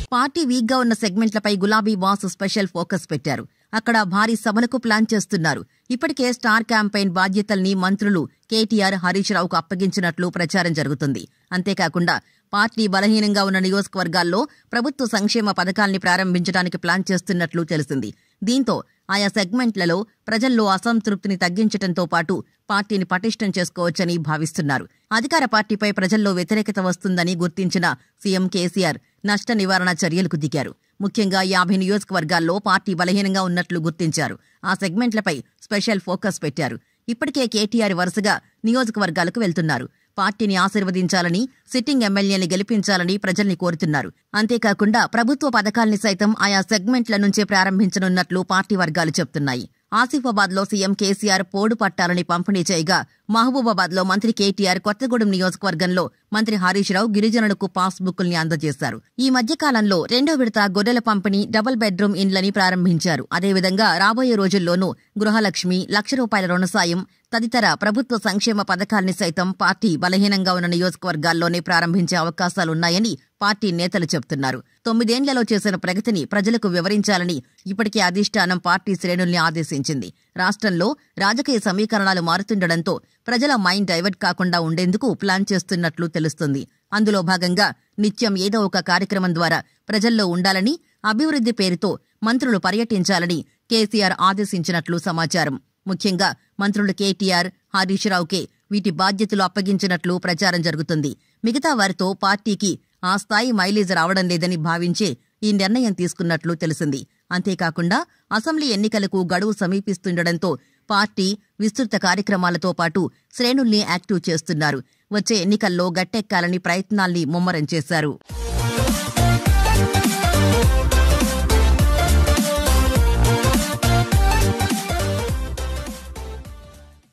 party week గా ఉన్న సెగ్మెంట్లపై గులాబీ బాస్ స్పెషల్ ఫోకస్ పెట్టారు అక్కడ భారీ సభలకు ప్లాన్ చేస్తున్నారు ఇప్పటికే స్టార్ క్యాంపెయిన్ బాధ్యతల్ని మంత్రులు కేటీఆర్ హరీష్ రావుకు అప్పగించినట్లు ప్రచారం జరుగుతుంది అంతేకాకుండా పార్టీ బలహీనంగా ఉన్న నియోజకవర్గాల్లో ప్రభుత్వ సంక్షేమ పథకాల్ని ప్రారంభించడానికి ప్లాన్ చేస్తున్నట్లు తెలిసింది దీంతో ఆయా సెగ్మెంట్లలో ప్రజల్లో అసంతృప్తిని తగ్గించడంతో పాటు పార్టీని పటిష్టం చేసుకోవచ్చని భావిస్తున్నారు అధికార పార్టీపై ప్రజల్లో వ్యతిరేకత వస్తుందని గుర్తించిన సీఎం కేసీఆర్ నష్ట నివారణ చర్యలకు దిగారు ముఖ్యంగా యాభై నియోజకవర్గాల్లో పార్టీ బలహీనంగా ఉన్నట్లు గుర్తించారు ఆ సెగ్మెంట్లపై స్పెషల్ ఫోకస్ పెట్టారు ఇప్పటికే కేటీఆర్ వరుసగా నియోజకవర్గాలకు వెళ్తున్నారు పార్టీని ఆశీర్వదించాలని సిట్టింగ్ ఎమ్మెల్యేని గెలిపించాలని ప్రజల్ని కోరుతున్నారు అంతేకాకుండా ప్రభుత్వ పథకాల్ని సైతం ఆయా సెగ్మెంట్ల నుంచే ప్రారంభించనున్నట్లు పార్టీ వర్గాలు చెప్తున్నాయి ఆసిఫాబాద్ లో సీఎం కేసీఆర్ పోడు పట్టాలని పంపిణీ చేయగా మహబూబాబాద్ లో మంత్రి కేటీఆర్ కొత్తగూడెం నియోజకవర్గంలో మంత్రి హరీష్ రావు గిరిజనులకు పాస్ బుక్కుల్ని అందజేశారు ఈ మధ్య కాలంలో రెండో విడత గొర్రెల పంపిణీ డబుల్ బెడ్రూమ్ ఇండ్లని ప్రారంభించారు అదేవిధంగా రాబోయే రోజుల్లోనూ గృహలక్ష్మి లక్ష రూపాయల రుణ సాయం తదితర ప్రభుత్వ సంక్షేమ పథకాల్ని సైతం పార్టీ బలహీనంగా ఉన్న నియోజకవర్గాల్లోనే ప్రారంభించే అవకాశాలున్నాయని పార్టీ నేతలు చెబుతున్నారు తొమ్మిదేండ్లలో చేసిన ప్రగతిని ప్రజలకు వివరించాలని ఇప్పటికే అధిష్టానం పార్టీ శ్రేణుల్ని ఆదేశించింది రాష్ట్రంలో రాజకీయ సమీకరణాలు మారుతుండటంతో ప్రజల మైండ్ డైవర్ట్ కాకుండా ఉండేందుకు ప్లాన్ చేస్తున్నట్లు తెలుస్తుంది అందులో భాగంగా నిత్యం ఏదో ఒక కార్యక్రమం ద్వారా ప్రజల్లో ఉండాలని అభివృద్ధి పేరుతో మంత్రులు పర్యటించాలని కేసీఆర్ ఆదేశించినట్లు సమాచారం ముఖ్యంగా మంత్రులు కేటీఆర్ హరీష్ రావుకే వీటి బాధ్యతలు అప్పగించినట్లు ప్రచారం జరుగుతుంది మిగతా వారితో పార్టీకి ఆ స్థాయి మైలేజ్ రావడం లేదని భావించే ఈ నిర్ణయం తీసుకున్నట్లు తెలిసింది అంతేకాకుండా అసెంబ్లీ ఎన్నికలకు గడువు సమీపిస్తుండటంతో పార్టీ విస్తృత కార్యక్రమాలతో పాటు శ్రేణుల్ని యాక్టివ్ చేస్తున్నారు వచ్చే ఎన్నికల్లో గట్టెక్కాలని ప్రయత్నాల్ని ముమ్మరం చేశారు